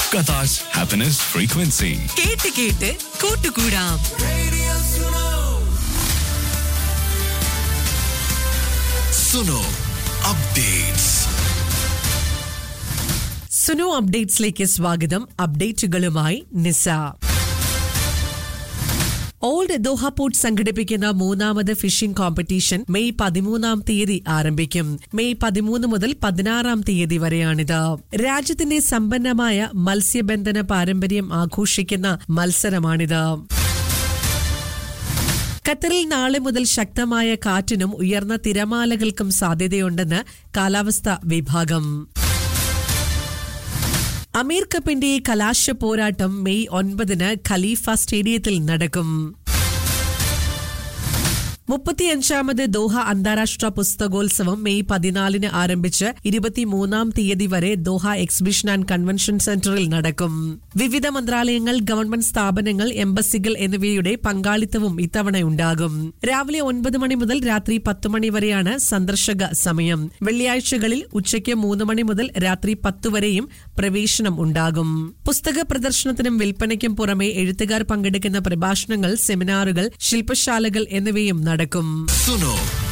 Qatar's happiness frequency. കേട്ട് കേട്ട് കൂട്ടുകൂടാം Suno updates. സുനു അപ്ഡേറ്റ്സിലേക്ക് സ്വാഗതം അപ്ഡേറ്റുകളുമായി നിസ ഓൾഡ് ദോഹ പോർട്ട് സംഘടിപ്പിക്കുന്ന മൂന്നാമത് ഫിഷിംഗ് കോമ്പറ്റീഷൻ മെയ് പതിമൂന്നാം തീയതി ആരംഭിക്കും മെയ് പതിമൂന്ന് മുതൽ പതിനാറാം തീയതി വരെയാണിത് രാജ്യത്തിന്റെ സമ്പന്നമായ മത്സ്യബന്ധന പാരമ്പര്യം ആഘോഷിക്കുന്ന മത്സരമാണിത് ഖത്തറിൽ നാളെ മുതൽ ശക്തമായ കാറ്റിനും ഉയർന്ന തിരമാലകൾക്കും സാധ്യതയുണ്ടെന്ന് കാലാവസ്ഥാ വിഭാഗം അമീർ കപ്പിന്റെ കലാശ പോരാട്ടം മെയ് ഒൻപതിന് ഖലീഫ സ്റ്റേഡിയത്തിൽ നടക്കും മുപ്പത്തിയഞ്ചാമത് ദോഹ അന്താരാഷ്ട്ര പുസ്തകോത്സവം മെയ് പതിനാലിന് ആരംഭിച്ച് ഇരുപത്തിമൂന്നാം തീയതി വരെ ദോഹ എക്സിബിഷൻ ആൻഡ് കൺവെൻഷൻ സെന്ററിൽ നടക്കും വിവിധ മന്ത്രാലയങ്ങൾ ഗവൺമെന്റ് സ്ഥാപനങ്ങൾ എംബസികൾ എന്നിവയുടെ പങ്കാളിത്തവും ഇത്തവണയുണ്ടാകും രാവിലെ ഒൻപത് മണി മുതൽ രാത്രി പത്ത് മണി വരെയാണ് സന്ദർശക സമയം വെള്ളിയാഴ്ചകളിൽ ഉച്ചയ്ക്ക് മൂന്ന് മണി മുതൽ രാത്രി പത്ത് വരെയും പ്രവേശനം ഉണ്ടാകും പുസ്തക പ്രദർശനത്തിനും വിൽപ്പനയ്ക്കും പുറമെ എഴുത്തുകാർ പങ്കെടുക്കുന്ന പ്രഭാഷണങ്ങൾ സെമിനാറുകൾ ശില്പശാലകൾ എന്നിവയും നടക്കും Suno